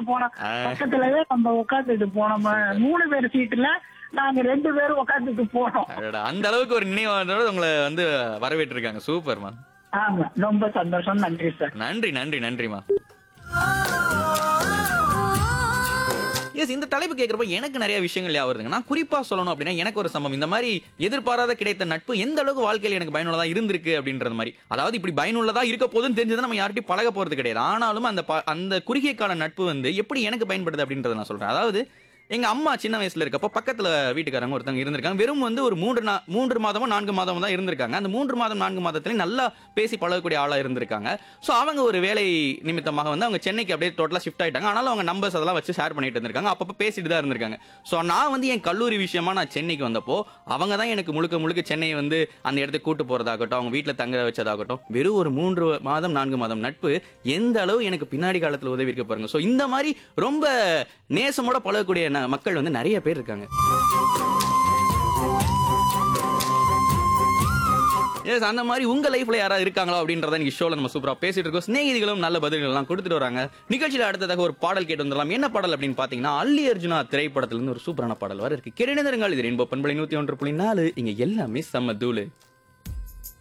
போனோம் ஆ. பக்கத்துலவே நம்ம உட்காந்துட்டு போனோம் மூணு பேர் சீட்டுல நாங்க ரெண்டு பேரும் உட்காந்துட்டு போனோம் அடடா, அந்த அளவுக்கு ஒரு நினைவானதோட உங்களை வந்து வரவேற்றிருக்காங்க சூப்பர்மா ஆமா ரொம்ப சந்தோஷம் நன்றி சார் நன்றி நன்றி நன்றிமா எஸ் இந்த தலைப்பு கேட்குறப்ப எனக்கு நிறைய விஷயங்கள் ஞாபகம் வருதுங்க நான் குறிப்பா சொல்லணும் அப்படின்னா எனக்கு ஒரு சம்பவம் இந்த மாதிரி எதிர்பாராத கிடைத்த நட்பு எந்த அளவுக்கு வாழ்க்கையில் எனக்கு பயனுள்ளதா இருந்திருக்கு அப்படின்றது மாதிரி அதாவது இப்படி பயனுள்ளதா இருக்க போதுன்னு தெரிஞ்சது நம்ம யார்கிட்டயும் பழக போறது கிடையாது ஆனாலும் அந்த ப- அந்த குறுகிய கால நட்பு வந்து எப்படி எனக்கு பயன்படுது அப்படின்றத நான் சொல்றேன் அதாவது எங்க அம்மா சின்ன வயசுல இருக்கப்போ பக்கத்துல வீட்டுக்காரங்க ஒருத்தவங்க இருந்திருக்காங்க வெறும் வந்து ஒரு மூன்று நா- மூன்று மாதமோ நான்கு மாதமோ தான் இருந்திருக்காங்க அந்த மூன்று மாதம் நான்கு மாதத்துல நல்லா பேசி பழகக்கூடிய ஆளா இருந்திருக்காங்க ஸோ அவங்க ஒரு வேலை நிமித்தமாக வந்து அவங்க சென்னைக்கு அப்படியே டோட்டலா ஷிஃப்ட் ஆயிட்டாங்க ஆனாலும் அவங்க நம்பர்ஸ் அதெல்லாம் வச்சு ஷேர் பண்ணிட்டு இருந்திருக்காங்க அப்பப்போ பேசிட்டு தான் இருந்திருக்காங்க ஸோ நான் வந்து என் கல்லூரி விஷயமா நான் சென்னைக்கு வந்தப்போ அவங்க தான் எனக்கு முழுக்க முழுக்க சென்னையை வந்து அந்த இடத்துக்கு கூட்டு போறதாகட்டும் அவங்க வீட்டில் தங்க வச்சதாகட்டும் வெறும் ஒரு மூன்று மாதம் நான்கு மாதம் நட்பு எந்த அளவு எனக்கு பின்னாடி காலத்தில் உதவி இருக்க பாருங்க ஸோ இந்த மாதிரி ரொம்ப நேசமோட பழகக்கூடிய ந- மக்கள் வந்து நிறைய பேர் இருக்காங்க எஸ் அந்த மாதிரி உங்க லைஃப்ல யாராவது இருக்காங்களா அப்படின்றத நீங்க ஷோல நம்ம சூப்பரா பேசிட்டு இருக்கோம் சிநேகிதிகளும் நல்ல பதில்கள் எல்லாம் கொடுத்துட்டு வராங்க நிகழ்ச்சியில அடுத்ததாக ஒரு பாடல் கேட்டு வந்துடலாம் என்ன பாடல் அப்படின்னு பாத்தீங்கன்னா அல்லி அர்ஜுனா திரைப்படத்துல இருந்து ஒரு சூப்பரான பாடல் வர இருக்கு கேட்டு இது ரெயின்போ பண்பலை நூத்தி ஒன்று புள்ளி நாலு இங்க எல்லாமே செம்ம தூளு